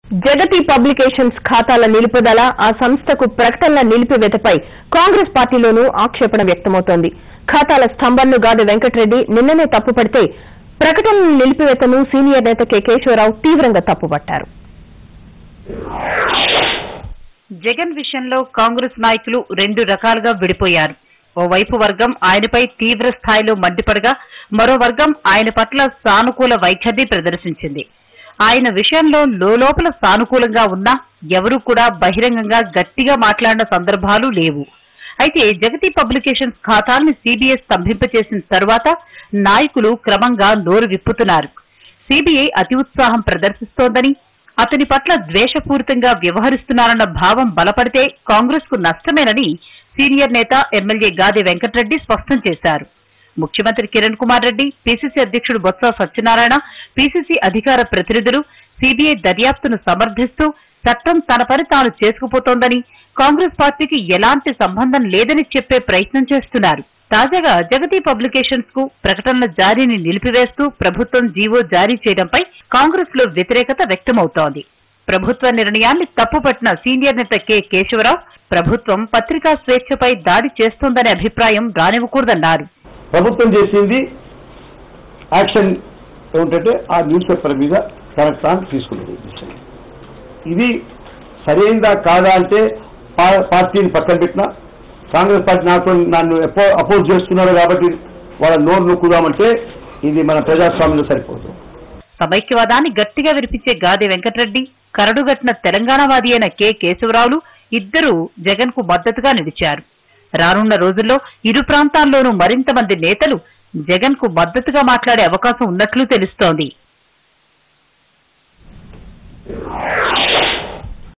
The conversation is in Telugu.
జగతి పబ్లికేషన్స్ ఖాతాల నిలుపుదల ఆ సంస్థకు ప్రకటనల నిలిపివేతపై కాంగ్రెస్ పార్టీలోనూ ఆక్షేపణ వ్యక్తమవుతోంది ఖాతాల స్తంభన్ను గాది వెంకటరెడ్డి నిన్ననే తప్పుపడితే ప్రకటనల నిలిపివేతను సీనియర్ నేత కె కేశవరావు తీవ్రంగా తప్పుపట్టారు జగన్ విషయంలో కాంగ్రెస్ నాయకులు రెండు రకాలుగా విడిపోయారు ఓవైపు వర్గం ఆయనపై తీవ్ర స్థాయిలో మండిపడగా మరో వర్గం ఆయన పట్ల సానుకూల వైఖరి ప్రదర్శించింది ఆయన విషయంలో లోపల సానుకూలంగా ఉన్నా ఎవరూ కూడా బహిరంగంగా గట్టిగా మాట్లాడిన సందర్భాలు లేవు అయితే జగతి పబ్లికేషన్స్ ఖాతాల్ని సిబిఐ స్తంభింపచేసిన తరువాత నాయకులు క్రమంగా నోరు విప్పుతున్నారు సిబిఐ అతి ఉత్సాహం ప్రదర్శిస్తోందని అతని పట్ల ద్వేషపూరితంగా వ్యవహరిస్తున్నారన్న భావం బలపడితే కాంగ్రెస్ కు నష్టమేనని సీనియర్ నేత ఎమ్మెల్యే గాది వెంకటరెడ్డి స్పష్టం చేశారు ముఖ్యమంత్రి కిరణ్ కుమార్ రెడ్డి పీసీసీ అధ్యక్షుడు బొత్స సత్యనారాయణ పీసీసీ అధికార ప్రతినిధులు సిబిఐ దర్యాప్తును సమర్థిస్తూ చట్టం తన పని తాను చేసుకుపోతోందని కాంగ్రెస్ పార్టీకి ఎలాంటి సంబంధం లేదని చెప్పే ప్రయత్నం చేస్తున్నారు తాజాగా జగతి పబ్లికేషన్స్ కు ప్రకటనల జారీని నిలిపివేస్తూ ప్రభుత్వం జీవో జారీ చేయడంపై కాంగ్రెస్ లో వ్యతిరేకత వ్యక్తమవుతోంది ప్రభుత్వ నిర్ణయాన్ని తప్పుపట్టిన సీనియర్ నేత కె కేశవరావు ప్రభుత్వం పత్రికా స్వేచ్ఛపై దాడి చేస్తోందనే అభిప్రాయం రానివ్వకూడదన్నారు ప్రభుత్వం చేసింది యాక్షన్ ఏమిటంటే ఆ న్యూస్ పేపర్ మీద కరెక్ట్ అని తీసుకున్నది ఇది సరైనదా కాదా అంటే పా- పార్టీని పక్కన పెట్టినా కాంగ్రెస్ పార్టీ నాకు నన్ను ఎప్పో అపోజ్ చేస్తున్నారు కాబట్టి వాళ్ళ నోరు నొక్కుదామంటే ఇది మన ప్రజాస్వామ్యంలో సరిపోదు సమైక్యవాదాన్ని గట్టిగా వినిపించే గాది వెంకటరెడ్డి కరడుగట్టిన తెలంగాణవాది అయిన కె కేశవరావులు ఇద్దరూ జగన్ కు మద్దతుగా నిలిచారు రానున్న రోజుల్లో ఇరు ప్రాంతాల్లోనూ మరింత మంది నేతలు జగన్ కు మద్దతుగా మాట్లాడే అవకాశం ఉన్నట్లు తెలుస్తోంది